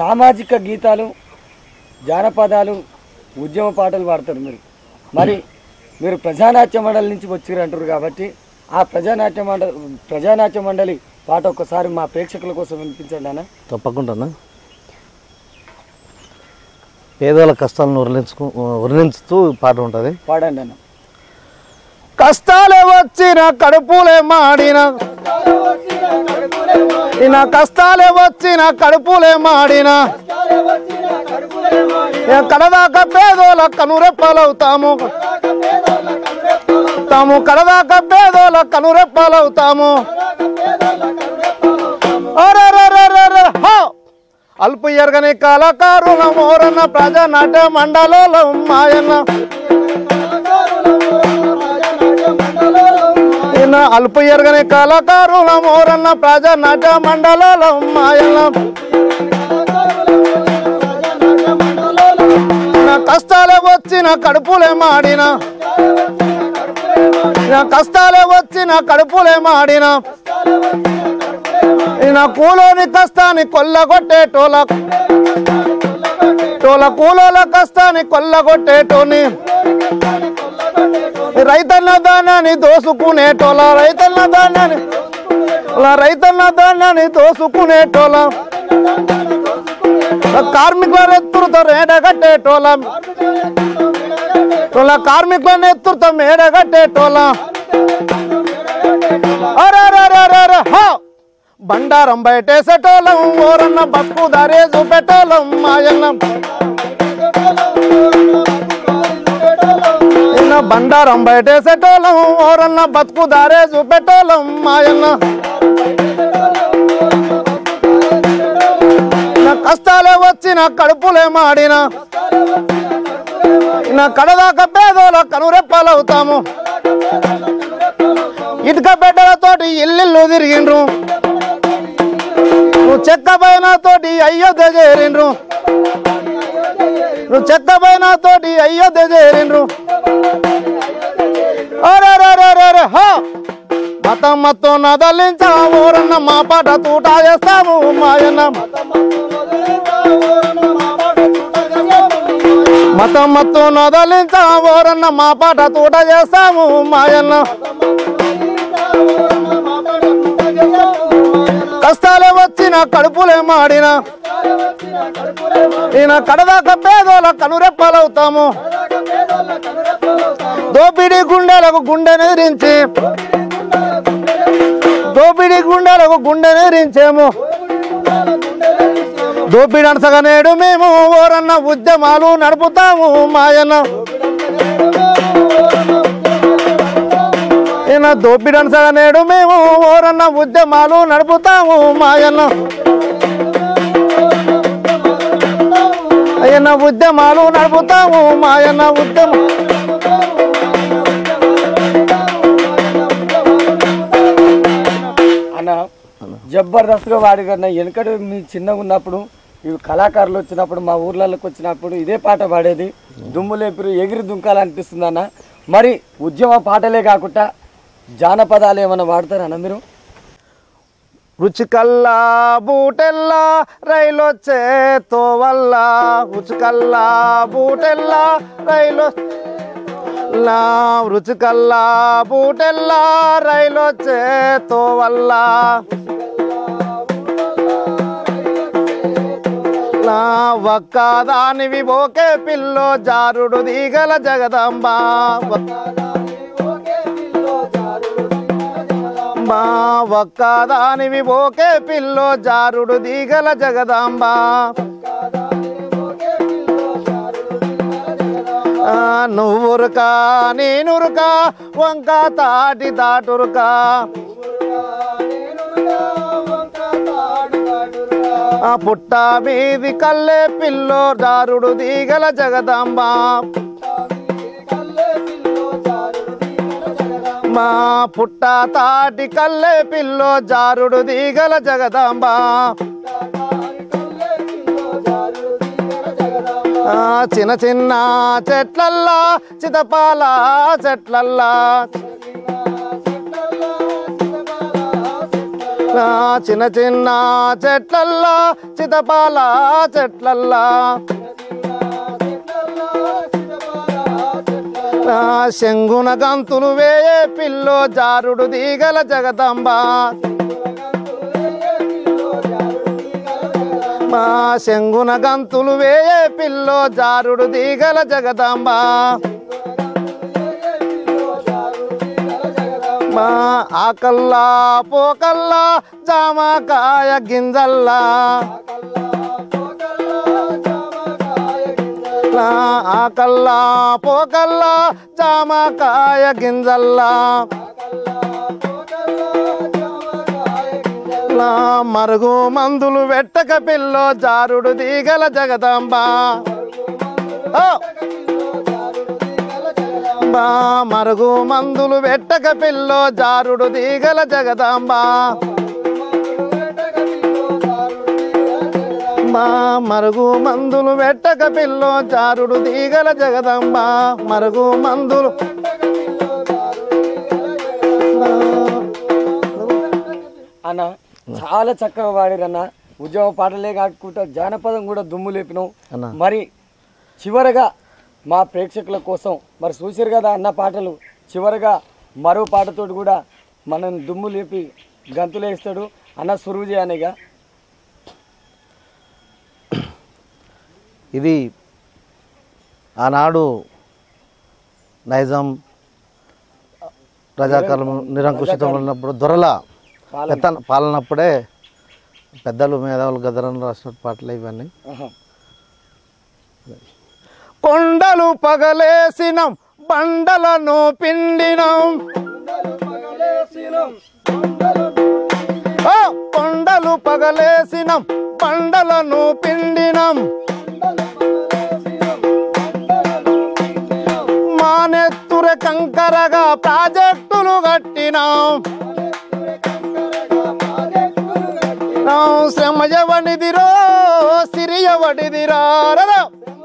సామాజిక గీతాలు జానపదాలు ఉద్యమ పాటలు పాడతారు మీరు మరి మీరు ప్రజానాట్య మండలి నుంచి వచ్చిర్రు అంటారు కాబట్టి ఆ ప్రజానాట్య మండలి ప్రజానాట్య మండలి పాట ఒక్కసారి మా ప్రేక్షకుల కోసం వినిపించండి అన్న తప్పకుండా పేదల కష్టాలను వర్ణించుకు వర్ణించుతూ పాట ఉంటుంది పాడండి అన్న కష్టాలే వచ్చిన కడుపులే మాడిన ఇన కష్టాలే వచ్చిన కడుపులే మాడిన ఇక కడదాకా పేదోల కనురెప్పలవుతాము తాము కడదాకా పేదోల కనురెప్పలవుతాము అరెరెరెరెరె, హో! అల్పు ఎరగని కళాకారుల మోరన్న ప్రజానాట్య మండలంలో మాయన్న ఈయన అల్పు ఎరగని కళాకారుల మోరన్న ప్రజానాట్య మండలంలో మాయన్న నా కష్టాలే వచ్చిన కడుపులే మాడిన నా కష్టాలే వచ్చిన కడుపులే మాడిన ఈయన కూలోని కష్టాన్ని కొల్లగొట్టేటోల టోల కూలోల కష్టాన్ని కొల్లగొట్టేటోని రైతన్న దానాన్ని దోసుకునేటోల రైతన్న దానాన్ని అలా రైతన్న దానాన్ని దోసుకునేటోల కార్మికుల ఎత్తురుతో మేడగట్టేటోల టోల కార్మికుల ఎత్తురుతో మేడగట్టేటోల అరే హో బండారం బయటేసేటోళ్ళం ఓరన్న బతుకు దారే చూపెట్టోళ్ళం మాయన్న నిన్న బండారం బయటేసేటోళ్ళం ఓరన్న బతుకు దారే చూపెట్టోళ్ళం మాయన్న నా కష్టాలే వచ్చిన కడుపులే మాడిన నా కడదాకా పేదోల కనురెప్పలవుతాము ఇటుక బిడ్డలతోటి ఇల్లు తిరిగిండ్రు నువ్వు చెక్క పైన తోటి అయ్యొద్ద చేరిండ్రు నువ్వు చెక్క పైన తోటి అయ్యొద్ద చేరిండ్రు అరెరెరెరెరె, హో! మతం మత్తం నదలించా ఊరన్న మా పాట తూటా చేస్తాము మాయన్న మతం మత్తం నదలించా ఊరన్న మా పాట తూట చేస్తాము మాయన్న కష్టాలే వచ్చిన కడుపులే మాడిన ఈయన కడదాకా పేదోల కనురెప్పలవుతాము దోపిడి గుండెలకు గుండె నిరించి దోపిడి గుండెలకు గుండె నిరించేము దోపిడి అనసగా నేడు మేము ఓరన్న ఉద్యమాలు నడుపుతాము మాయన్న ఈయన దోపిడి అనసగా నేడు మేము ఓరన్న ఉద్యమాలు నడుపుతాము మాయన్న అయ్యన్న ఉద్యమాలు నడుపుతాము మాయన్న ఉద్యమం అన్న జబర్దస్త్గా వాడి కన్నా వెనకటి మీ చిన్నగా ఉన్నప్పుడు ఇవి కళాకారులు వచ్చినప్పుడు మా ఊర్లలోకి వచ్చినప్పుడు ఇదే పాట పాడేది దుమ్ము లేపురు ఎగిరి దుంకాలనిపిస్తుంది అన్న మరి ఉద్యమ పాటలే కాకుండా జానపదాలు ఏమైనా వాడతారన్న మీరు రుచికల్లా బూటెల్లా రైలొచ్చే తోవల్ల రుచికల్లా బూటెల్లా రైలు లా రుచికల్లా బూటెల్లా రైలొచ్చే తోవల్ల నా ఒక్కదానివి ఓకే పిల్లో జారుడు దిగల జగదంబ మా ఒక్కదానివి ఓకే పిల్లో జారుడు దిగల జగదాంబ ఆ, నువ్వురుకా నేనురుకా వంక తాటి దాటురుకా ఆ పుట్ట మీది కల్లే పిల్లో జారుడు దిగల జగదాంబ మా పుట్ట తాటి కల్లే పిల్లో జారుడు దిగల జగదాంబ ఆ, చిన్న చిన్న చెట్లల్లా చితపాల చెట్లల్లా ఆ, చిన్న చిన్న చెట్లల్లా చితపాల చెట్లల్లా ఆ, శంగున గంతులు వేయే పిల్లో జారుడు దీగల జగదంబ మా శంగున గంతులు వేయే పిల్లో జారుడు దీగల జగదంబ మా ఆకల్లా పోకల్లా జామకాయ గింజల్లా లా ఆకల్లా పోకల్లా జామకాయ గింజల్లా లా మరుగు మందులు వెట్టక పిల్లో జారుడు దీగల జగదంబ ఓ! బా మరుగు మందులు వెట్టక పిల్లో జారుడు దీగల జగదాంబ మా మరుగు మందులు వెట్టక పిల్లో జారుడు దీగల జగదంబ మరుగు మందులు అన్న చాలా చక్కగా పాడిరన్న ఉద్యమ పాటలే కాకుండా జానపదం కూడా దుమ్ము లేపినాం అన్న. మరి చివరగా మా ప్రేక్షకుల కోసం మరి చూసారు కదా అన్న పాటలు చివరగా మరో పాటతోటి కూడా మనం దుమ్ము లేపి గంతులేస్తాడు అన్న సురువు అనేగా ఇది ఆనాడు నైజాం ప్రజాకాలం నిరంకుశితం ఉన్నప్పుడు దొరల పాలన. పెత్తన పాలనప్పుడే పెద్దలు మేధావులు గదరని రాసిన పాటలు ఇవన్నీ ఆహా. కొండలు పగలేసినం బండలను పిండినం ఓ, కొండలు పగలేసినం బండలను పిండినం మానెత్తుర కంకరగా ప్రాజెక్టులు కట్టినాం నా శ్రమయవనిదిరో సిరియవడిదిరా రరా.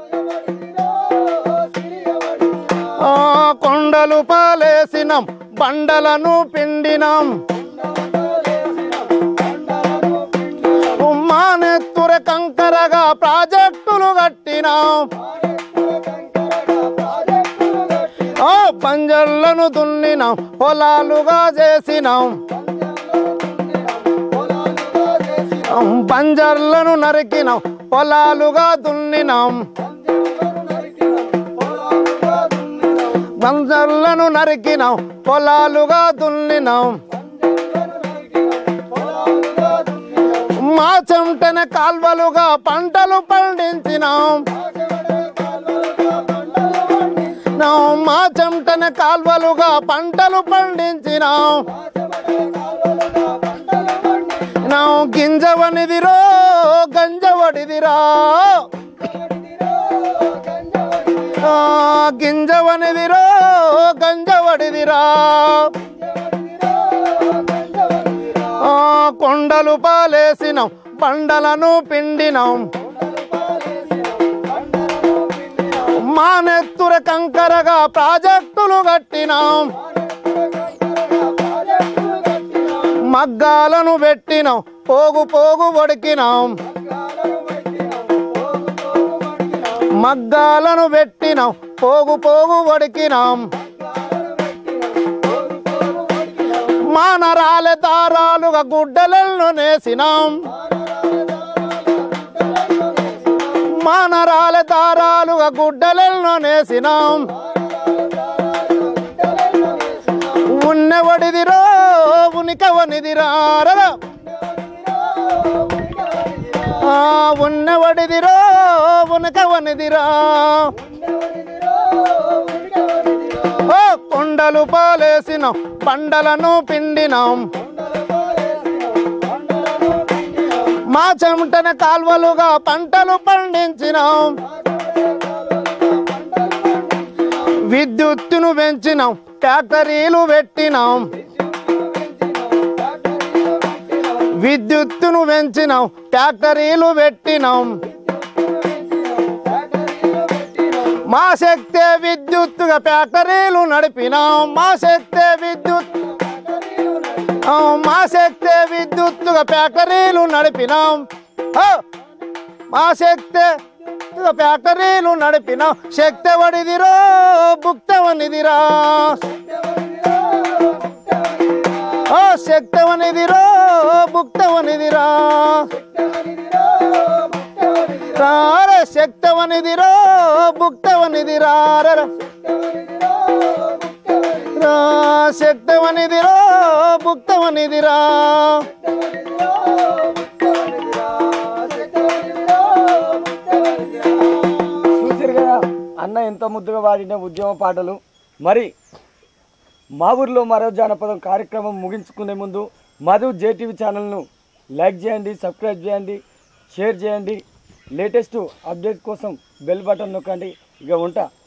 ఆ కొండలు పాలేసినం బండలను పిండినం మానెత్తుర కంకరగా ప్రాజెక్టులు కట్టినాం ఆ పంజర్లను దున్నినాం పొలాలుగా చేసినాం పంజర్లను నరికినాం పొలాలుగా దున్నినాం పంజర్లను నరికినాం పొలాలుగా దున్నినాం మా చెమటన కాల్వలుగా పంటలు పండించినాం నాం మా చెమటన కాల్వలుగా పంటలు పండించినాం నా గింజవనిదిరో గంజవడిదిరా ఆ, గింజవనిదిరో గంజవడిదిరా ఆ, కొండలు పాలేసినాం బండలను పిండినాం మానెత్తుర కంకరగా ప్రాజెక్టులు కట్టినాం మగ్గాలను పెట్టినాం పోగు పోగు వడికినాం మగ్గాలను పెట్టినాం పోగు పోగు వడికినాం మానరాల దారాలుగా గుడ్డలను నేసినాం మానరాల దారాలుగా గుడ్డలను నేసినాం ఉన్నవడిదిరో ఉనికవనిదిరా రరా. ఆ ఉన్నవడిదిరో ఉనకవనిదిరా ఓ కొండలు పాలేసినాం బండలను పిండినాం మా చెమటన కాల్వలుగా పంటలు పండించినాం విద్యుత్తును పెంచినాం ఫ్యాక్టరీలు పెట్టినాం విద్యుత్తును పెంచినాం ఫ్యాక్టరీలు పెట్టినాం మా శక్తే విద్యుత్తుగా ఫ్యాక్టరీలు నడిపినాం మా శక్తే విద్యుత్ ఆ, మా శక్తే విద్యుత్తుగా ఫ్యాక్టరీలు నడిపినాం ఆ, మా శక్తే విద్యుత్తుగా ఫ్యాక్టరీలు నడిపినాం శక్తి వడిదిరో భుక్తవనిదిరా ఓ శక్తవనిదిరో భుక్తవనిదిరా రారే శక్తవనిదిరో భుక్తవనిదిరా రా రా శక్తవనిదిరో భుక్తవనిదిరా చూసారు కదా అన్న ఎంత ముద్దుగా వాడిన ఉద్యమ పాటలు మరి మా ఊర్లో మరో జానపదం కార్యక్రమం ముగించుకునే ముందు మధు జేటీవీ ఛానల్ను లైక్ చేయండి సబ్స్క్రైబ్ చేయండి షేర్ చేయండి లేటెస్ట్ అప్డేట్ కోసం బెల్ బటన్ నొక్కండి ఇక ఉంటా